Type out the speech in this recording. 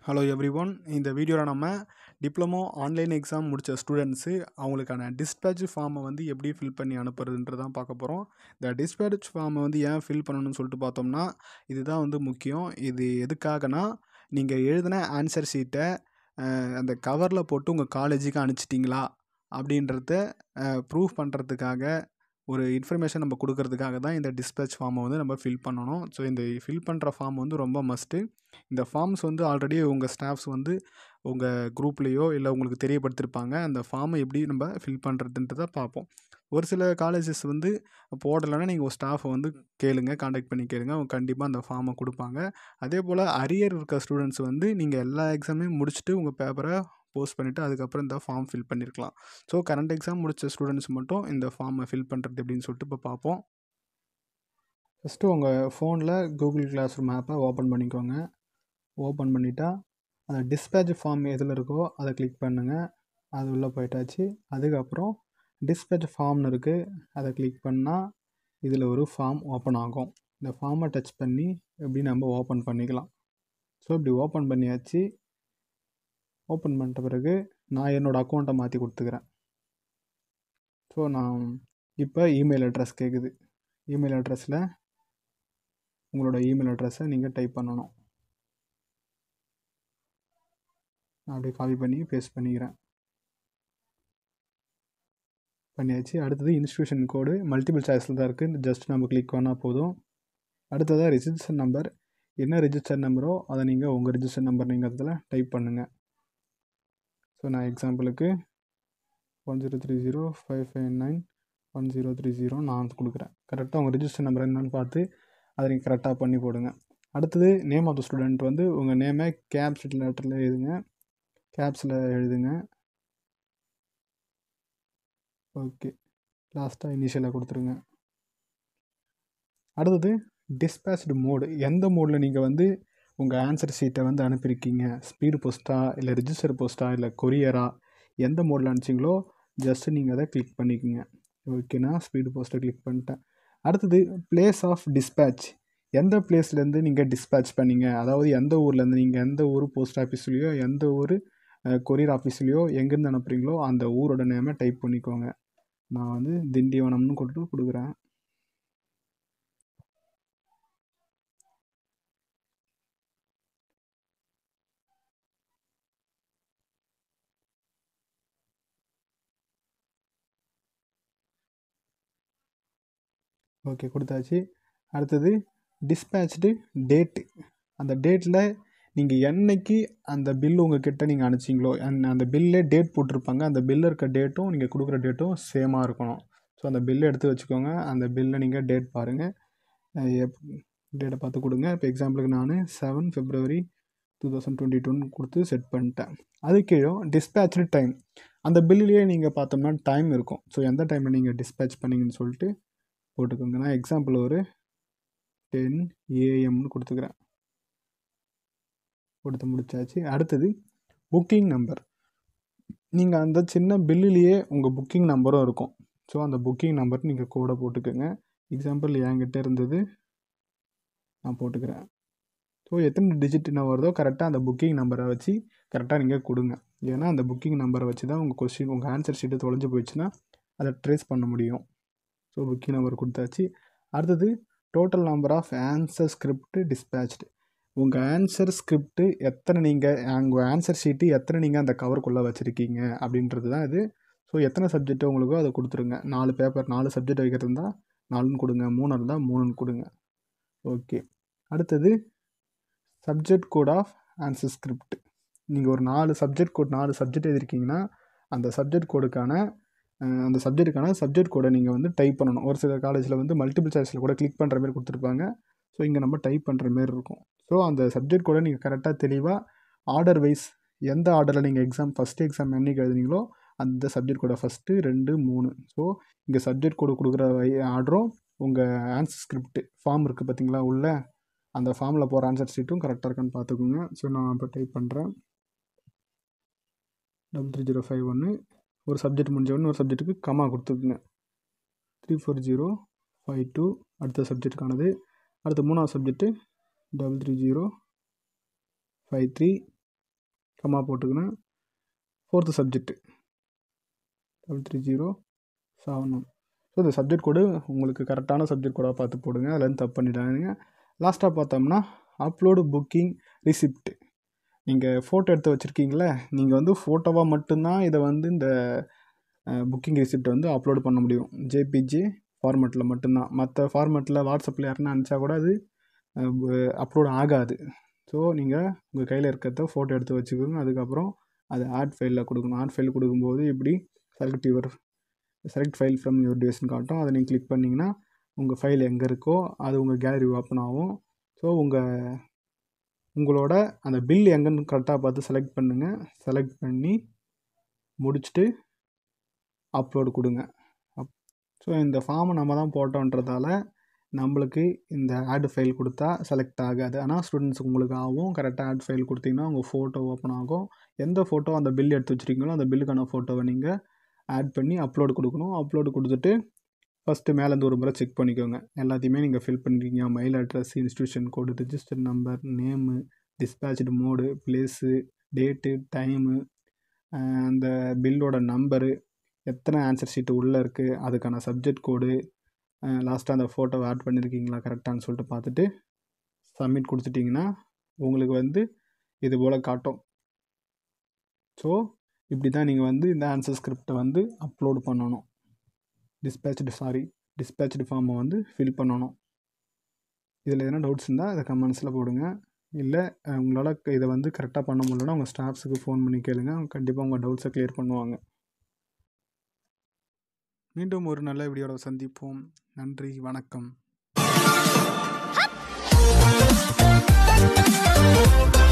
hello every one இந்த வீடியோவில் நம்ம டிப்ளமோ ஆன்லைன் எக்ஸாம் முடித்த ஸ்டூடெண்ட்ஸு அவங்களுக்கான டிஸ்பேட்ச் ஃபார்மை வந்து எப்படி ஃபில் பண்ணி அனுப்புறதுன்றதான் பார்க்க போகிறோம் இந்த டிஸ்பேட்ச் ஃபார்மை வந்து ஏன் ஃபில் பண்ணணும்னு சொல்லிட்டு பார்த்தோம்னா இதுதான் வந்து முக்கியம் இது எதுக்காகனா நீங்கள் எழுதின ஆன்சர் ஷீட்டை அந்த கவரில் போட்டு உங்கள் காலேஜுக்கு அனுப்பிச்சிட்டிங்களா அப்படின்றத ப்ரூஃப் பண்ணுறதுக்காக ஒரு இன்ஃபர்மேஷன் நம்ம கொடுக்கறதுக்காக தான் இந்த டிஸ்பேட்ச் ஃபார்மை வந்து நம்ம ஃபில் பண்ணணும் ஸோ இந்த ஃபில் பண்ணுற ஃபார்ம் வந்து ரொம்ப மஸ்ட்டு இந்த ஃபார்ம்ஸ் வந்து ஆல்ரெடி உங்கள் ஸ்டாஃப்ஸ் வந்து உங்கள் குரூப்லேயோ இல்லை உங்களுக்கு தெரியப்படுத்திருப்பாங்க அந்த ஃபார்மை எப்படி நம்ம ஃபில் பண்ணுறதுன்றதை பார்ப்போம் ஒரு சில காலேஜஸ் வந்து போடலைன்னா நீங்கள் ஒரு ஸ்டாஃபை வந்து கேளுங்க காண்டாக்ட் பண்ணி கேளுங்க அவங்க கண்டிப்பாக அந்த ஃபார்மை கொடுப்பாங்க அதே போல் அரியர் இருக்க ஸ்டூடெண்ட்ஸ் வந்து நீங்கள் எல்லா எக்ஸாமையும் முடிச்சுட்டு உங்கள் பேப்பரை போஸ்ட் பண்ணிவிட்டு அதுக்கப்புறம் இந்த ஃபார்ம் ஃபில் பண்ணியிருக்கலாம் ஸோ கரண்ட் எக்ஸாம் முடித்த ஸ்டூடெண்ட்ஸ் மட்டும் இந்த ஃபார்மை ஃபில் பண்ணுறது எப்படின்னு சொல்லிட்டு இப்போ பார்ப்போம் ஃபஸ்ட்டு உங்கள் ஃபோனில் கூகுள் கிளாஸ் ரூம் ஆப்பை ஓப்பன் பண்ணிக்கோங்க ஓப்பன் பண்ணிட்டா அந்த டிஸ்பேட்ச் ஃபார்ம் எதில் இருக்கோ அதை கிளிக் பண்ணுங்கள் அது உள்ளே போயிட்டாச்சு அதுக்கப்புறம் டிஸ்பேட்ச் ஃபார்ம்னு இருக்குது அதை கிளிக் பண்ணால் இதில் ஒரு ஃபார்ம் ஓப்பன் ஆகும் இந்த ஃபார்மை டச் பண்ணி எப்படி நம்ம ஓப்பன் பண்ணிக்கலாம் ஸோ இப்படி ஓப்பன் பண்ணியாச்சு ஓப்பன் பண்ணிட்ட பிறகு நான் என்னோடய அக்கௌண்ட்டை மாற்றி கொடுத்துக்கிறேன் ஸோ நான் இப்போ இமெயில் அட்ரஸ் கேட்குது இமெயில் அட்ரஸில் உங்களோட இமெயில் அட்ரஸை நீங்கள் டைப் பண்ணணும் நான் அப்படியே காப்பி பண்ணி பேஸ்ட் பண்ணிக்கிறேன் பண்ணியாச்சு அடுத்தது இன்ஸ்டியூஷன் கோடு மல்டிபிள் சாய்ஸில் தான் இருக்குது ஜஸ்ட் நம்ம கிளிக் பண்ணால் போதும் அடுத்ததாக ரிஜிஸ்டர் நம்பர் என்ன ரிஜிஸ்டர் நம்பரோ அதை நீங்கள் உங்கள் ரிஜிஸ்டர் நம்பர் நீங்கள் அதில் டைப் பண்ணுங்கள் ஸோ நான் எக்ஸாம்பிளுக்கு one zero three zero five five nine one zero three zero நான் கொடுக்குறேன் கரெக்டாக உங்கள் ரிஜிஸ்டர் நம்பர் என்னென்னு பார்த்து அதை நீங்கள் கரெக்டாக பண்ணி போடுங்க அடுத்தது நேம் ஆஃப் த ஸ்டூடெண்ட் வந்து உங்கள் நேமை கேப்ஸ் லெட்டரில் எழுதுங்க கேப்ஸில் எழுதுங்க ஓகே லாஸ்ட்டாக இனிஷியலாக கொடுத்துருங்க அடுத்தது டிஸ்பேச்டு மோடு எந்த மோடில் நீங்கள் வந்து உங்கள் ஆன்சர் ஷீட்டை வந்து அனுப்பியிருக்கீங்க ஸ்பீடு போஸ்ட்டா இல்லை ரிஜிஸ்டர் போஸ்ட்டா இல்லை கொரியரா எந்த மோடில் அனுப்பிச்சிங்களோ ஜஸ்ட்டு நீங்கள் அதை கிளிக் பண்ணிக்கோங்க ஓகேண்ணா ஸ்பீடு போஸ்ட்டை கிளிக் பண்ணிட்டேன் அடுத்தது பிளேஸ் ஆஃப் டிஸ்பேச் எந்த பிளேஸ்லேருந்து நீங்கள் டிஸ்பேச் பண்ணீங்க அதாவது எந்த ஊர்லேருந்து நீங்கள் எந்த ஊர் போஸ்ட் ஆஃபீஸ்லேயோ எந்த ஊர் கொரியர் ஆஃபீஸ்லேயோ எங்கேருந்து அனுப்புகிறீங்களோ அந்த ஊரோட நேமை டைப் பண்ணிக்கோங்க நான் வந்து திண்டிவனம்னு கொடுத்து கொடுக்குறேன் ஓகே கொடுத்தாச்சு அடுத்தது டிஸ்பேச்டு டேட்டு அந்த டேட்டில் நீங்கள் என்னைக்கு அந்த பில் உங்ககிட்ட நீங்கள் அனுப்பிச்சிங்களோ அந்த பில்லே டேட் போட்டிருப்பாங்க அந்த பில்லில் இருக்க டேட்டும் நீங்கள் கொடுக்குற டேட்டும் சேமாக இருக்கணும் ஸோ அந்த பில்லை எடுத்து வச்சுக்கோங்க அந்த பில்லை நீங்கள் டேட் பாருங்கள் எப் டேட்டை பார்த்து கொடுங்க இப்போ எக்ஸாம்பிளுக்கு நான் seven February two thousand twenty டூன்னு கொடுத்து செட் பண்ணிட்டேன் அது கீழே டிஸ்பேச்சு டைம் அந்த பில்லுலேயே நீங்கள் பார்த்தோம்னா டைம் இருக்கும் ஸோ எந்த டைமில் நீங்கள் டிஸ்பேச் பண்ணிங்கன்னு சொல்லிட்டு போட்டுக்கோங்க நான் எக்ஸாம்பிள் ஒரு டென் ஏஎம்னு கொடுத்துக்கிறேன் கொடுத்து முடிச்சாச்சு அடுத்தது புக்கிங் நம்பர் நீங்கள் அந்த சின்ன பில்லுலேயே உங்கள் புக்கிங் நம்பரும் இருக்கும் ஸோ அந்த புக்கிங் நம்பர் நீங்கள் கூட போட்டுக்கோங்க எக்ஸாம்பிள் என்கிட்ட இருந்தது நான் போட்டுக்கிறேன் ஸோ எத்தனை டிஜிட் என்ன வருதோ கரெக்டாக அந்த புக்கிங் நம்பரை வச்சு கரெக்டாக நீங்கள் கொடுங்க ஏன்னா அந்த புக்கிங் நம்பரை வச்சு தான் உங்கள் கொஸ்டின் உங்கள் ஆன்சர் ஷீட்டு தொலைஞ்சு போயிடுச்சுன்னா அதை ட்ரேஸ் பண்ண முடியும் ஸோ புக்கிங் நம்பர் கொடுத்தாச்சு அடுத்தது total number of answer script dispatched உங்கள் ஆன்சர் ஸ்கிரிப்ட்டு எத்தனை நீங்கள் உங்கள் ஆன்சர் ஷீட்டு எத்தனை நீங்கள் அந்த கவருக்குள்ளே வச்சுருக்கீங்க அப்படின்றது தான் இது ஸோ எத்தனை சப்ஜெக்ட் உங்களுக்கோ அதை கொடுத்துருங்க நாலு பேப்பர் நாலு சப்ஜெக்ட் வைக்கிறது இருந்தால் நாலுன்னு கொடுங்க மூணு இருந்தால் மூணுன்னு கொடுங்க ஓகே அடுத்தது subject code of answer script நீங்கள் ஒரு நாலு சப்ஜெக்ட் கோட் நாலு சப்ஜெக்ட் எழுதிருக்கீங்கன்னா அந்த சப்ஜெக்ட் கோடுக்கான அந்த சப்ஜெக்ட்டுக்கான சப்ஜெக்ட் கோடை நீங்கள் வந்து டைப் பண்ணணும் ஒரு சில காலேஜில் வந்து மல்டிபிள் சாய்ஸில் கூட கிளிக் பண்ணுற மாதிரி கொடுத்துருப்பாங்க ஸோ இங்கே நம்ம டைப் பண்ணுற மாரி இருக்கும் ஸோ அந்த சப்ஜெக்ட் கூட நீங்கள் கரெக்டாக தெளிவாக ஆர்டர் வைஸ் எந்த ஆர்டரில் நீங்கள் எக்ஸாம் ஃபஸ்ட்டு எக்ஸாம் என்றைக்கு எழுதுனீங்களோ அந்த சப்ஜெக்ட் கோடை ஃபஸ்ட்டு ரெண்டு மூணு ஸோ இங்கே சப்ஜெக்ட் கோடு கொடுக்குற ஆர்டரும் உங்கள் ஆன்சர் ஸ்கிரிப்ட் ஃபார்ம் இருக்குது பார்த்தீங்களா உள்ள அந்த ஃபார்மில் போகிற ஆன்சர் ஷீட்டும் கரெக்டாக இருக்கான்னு பார்த்துக்கோங்க ஸோ நான் இப்போ டைப் பண்ணுறேன் டபுள் த்ரீ ஜீரோ ஃபைவ் ஒன்று ஒரு சப்ஜெக்ட் முடிஞ்சவொடனே ஒரு சப்ஜெக்ட்டுக்கு கமா கொடுத்துக்குங்க three four zero five two அடுத்த சப்ஜெக்ட்டுக்கானது அடுத்த மூணாவது subject double three zero five three comma போட்டுக்கணும் fourth subject double three zero seven one so இந்த சப்ஜெக்ட் கோடு உங்களுக்கு கரெக்டான சப்ஜெக்ட் கோடாக பார்த்து போடுங்க அதுலேருந்து தப்பு பண்ணிடாதீங்க லாஸ்ட்டாக பார்த்தோம்னா அப்லோடு புக்கிங் ரிசிப்ட் நீங்கள் ஃபோட்டோ எடுத்து வச்சுருக்கீங்களே நீங்கள் வந்து ஃபோட்டோவாக மட்டும்தான் இதை வந்து இந்த புக்கிங் ரிசிப்ட் வந்து அப்லோட் பண்ண முடியும் ஜேபிஜி ஃபார்மேட்டில் மட்டும்தான் மற்ற ஃபார்மேட்டில் வாட்ஸ்அப்பில் யாருன்னா அனுப்பிச்சா கூட அது அப்லோட் ஆகாது ஸோ நீங்கள் உங்கள் கையில் இருக்கிறத ஃபோட்டோ எடுத்து வச்சுக்கோங்க அதுக்கப்புறம் அது ஆட் ஃபைலில் கொடுக்கணும் ஆட் ஃபைல் கொடுக்கும்போது இப்படி select your select file from your டிவைஸ்னு காட்டும் அதை நீங்கள் கிளிக் பண்ணிங்கன்னா உங்கள் ஃபைல் எங்கே இருக்கோ அது உங்கள் கேலரி ஓப்பன் ஆகும் ஸோ உங்கள் உங்களோட அந்த பில் எங்கன்னு கரெக்டாக பார்த்து செலக்ட் பண்ணுங்கள் செலக்ட் பண்ணி முடிச்சுட்டு அப்லோடு கொடுங்க அப் ஸோ இந்த ஃபார்மை நம்ம தான் போட்டோன்றதால நம்மளுக்கு இந்த ஆட் ஃபைல் கொடுத்தா செலக்ட் ஆகாது ஆனால் ஸ்டூடெண்ட்ஸுக்கு உங்களுக்கு ஆகும் கரெக்டாக ஆட் ஃபைல் கொடுத்தீங்கன்னா உங்கள் ஃபோட்டோ ஓப்பன் ஆகும் எந்த ஃபோட்டோ அந்த பில் எடுத்து வச்சுருக்கீங்களோ அந்த பில்லுக்கான ஃபோட்டோவை நீங்கள் ஆட் பண்ணி அப்லோடு கொடுக்கணும் அப்லோடு கொடுத்துட்டு ஃபஸ்ட்டு மேலேருந்து ஒரு முறை செக் பண்ணிக்கோங்க எல்லாத்தையுமே நீங்கள் ஃபில் பண்ணிருக்கீங்க mail address institution code register number name dispatch mode place date time அந்த பில்லோட நம்பரு எத்தனை ஆன்சர் ஷீட்டு உள்ளே இருக்குது அதுக்கான சப்ஜெக்ட் கோடு லாஸ்ட்டாக அந்த ஃபோட்டோவை ஆட் பண்ணியிருக்கீங்களா கரெக்டானு சொல்லிட்டு பார்த்துட்டு சப்மிட் கொடுத்துட்டிங்கன்னா உங்களுக்கு வந்து இது போல் காட்டும் ஸோ இப்படி தான் நீங்கள் வந்து இந்த ஆன்சர் ஸ்கிரிப்டை வந்து அப்லோட் பண்ணணும் டிஸ்பேச்சு சாரி டிஸ்பேச்சு ஃபார்மை வந்து ஃபில் பண்ணணும் இதில் எதனா டவுட்ஸ் இருந்தால் அதை கமெண்ட்ஸில் போடுங்க இல்லை உங்களால் இதை வந்து கரெக்டாக பண்ண முடியலன்னா உங்கள் ஸ்டாஃப்ஸுக்கு ஃபோன் பண்ணி கேளுங்க அவங்க கண்டிப்பாக உங்கள் டவுட்ஸை கிளியர் பண்ணுவாங்க மீண்டும் ஒரு நல்ல வீடியோவில் சந்திப்போம் நன்றி வணக்கம்